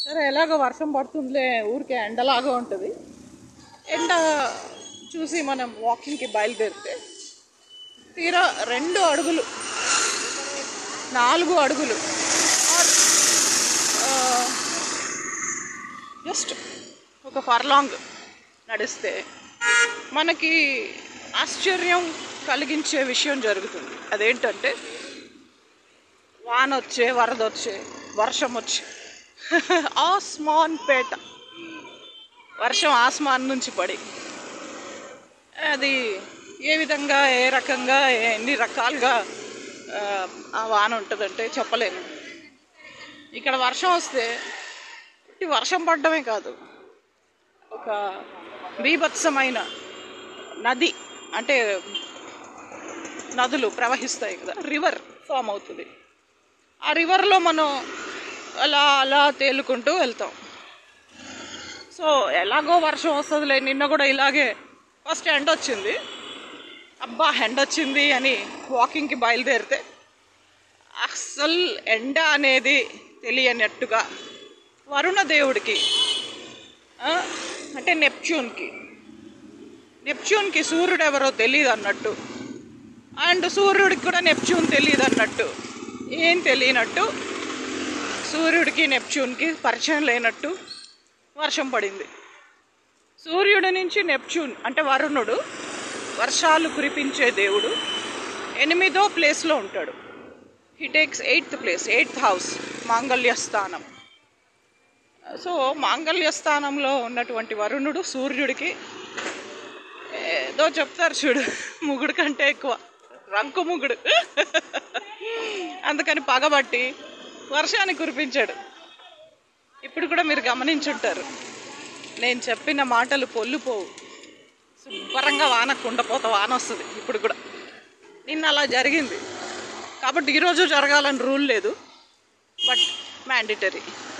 సరే ఎలాగో వర్షం పడుతుందిలే ఊరికే ఎండలాగా ఉంటుంది ఎండ చూసి మనం వాకింగ్కి బయలుదేరితే తీరా రెండు అడుగులు నాలుగు అడుగులు జస్ట్ ఒక ఫర్లాంగ్ నడిస్తే మనకి ఆశ్చర్యం కలిగించే విషయం జరుగుతుంది అదేంటంటే వాన వచ్చే వరద వచ్చే వర్షం వచ్చే ఆస్మాన్ పేట వర్షం ఆస్మాన్ నుంచి పడి అది ఏ విధంగా ఏ రకంగా ఎన్ని రకాలుగా ఆ, ఆ వాన ఉంటుందంటే చెప్పలేను ఇక్కడ వర్షం వస్తే ఈ వర్షం పడడమే కాదు ఒక బీభత్సమైన నది అంటే నదులు ప్రవహిస్తాయి కదా రివర్ ఫామ్ అవుతుంది ఆ రివర్లో మనం అలా అలా తేలుకుంటూ వెళ్తాం సో ఎలాగో వర్షం వస్తుందిలే నిన్న కూడా ఇలాగే ఫస్ట్ ఎండ వచ్చింది అబ్బా ఎండ వచ్చింది అని వాకింగ్కి బయలుదేరితే అస్సలు ఎండ అనేది తెలియనట్టుగా వరుణ దేవుడికి ఆ, అంటే నెప్ట్యూన్కి నెప్ట్యూన్కి సూర్యుడు ఎవరో తెలియదు అన్నట్టు అండ్ సూర్యుడికి కూడా నెప్ట్యూన్ తెలియదు అన్నట్టు ఏం తెలియనట్టు సూర్యుడికి నెప్ట్యూన్కి పరిచయం లేనట్టు వర్షం పడింది సూర్యుడి నుంచి నెప్ట్యూన్ అంటే వరుణుడు వర్షాలు కురిపించే దేవుడు ఎనిమిదో ప్లేస్లో ఉంటాడు he takes eighth place eighth house మాంగళ్య స్థానం సో మాంగళ్య స్థానంలో ఉన్నటువంటి వరుణుడు సూర్యుడికి ఏదో చెప్తారు చూడు ముగుడు కంటే ఎక్కువ రంకు ముగుడు అందుకని పగబట్టి వర్షాన్ని కురిపించాడు ఇప్పుడు కూడా మీరు గమనించుంటారు నేను చెప్పిన మాటలు పొల్లుపోవు శుభ్రంగా వాన కుండపోత వాన వస్తుంది ఇప్పుడు కూడా నిన్న అలా జరిగింది కాబట్టి ఈరోజు జరగాలని రూల్ లేదు బట్ మ్యాండిటరీ